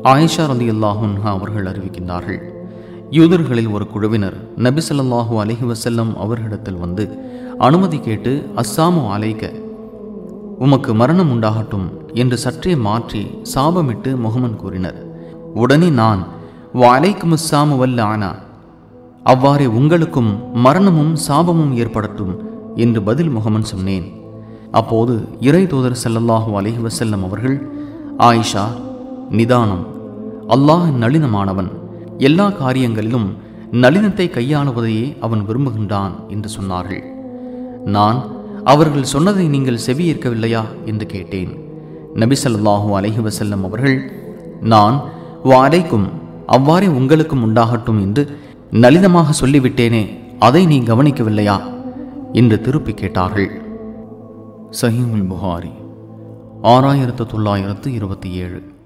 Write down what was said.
ஆயிஷா ரதி அல்லாஹுன்ஹா அவர்கள் அறிவிக்கின்றார்கள் யூதர்களில் ஒரு குழுவினர் நபி ஸல்லல்லாஹு அலைஹி வஸல்லம் அவர்களிடத்தில் வந்து அனுமதி கேட்டு அஸ்ஸாமு அலைக்க உமக்கு மரணம் உண்டாகட்டும் என்று சற்றே மாற்றி சாபமிட்டு முகமன் கூறினர் உடனே நான் வாலைக்கும் அஸ்ஸாமு வல்ல ஆனா அவ்வாறே உங்களுக்கும் மரணமும் சாபமும் ஏற்படட்டும் என்று பதில் முகமன் சொன்னேன் அப்போது இறை தூதர் ஸல்லல்லாஹு அலைஹி வஸல்லம் அவர்கள் ஆயிஷா நிதானம் அல்லாஹ் நளினமானவன் எல்லா காரியங்களிலும் நளினத்தை கையாளுவதையே அவன் விரும்புகின்றான் என்று சொன்னார்கள் நான் அவர்கள் சொன்னதை நீங்கள் செவியேற்கவில்லையா என்று கேட்டேன் நபி ஸல்லல்லாஹு அலைஹி வஸல்லம் அவர்கள் நான் வாலைக்கும் அவ்வாறே உங்களுக்கும் உண்டாகட்டும் என்று நளினமாக சொல்லிவிட்டேனே அதை நீ கவனிக்கவில்லையா என்று திருப்பி கேட்டார்கள் சஹீமுல் புகாரி ஆறாயிரத்து தொள்ளாயிரத்து இருபத்தி ஏழு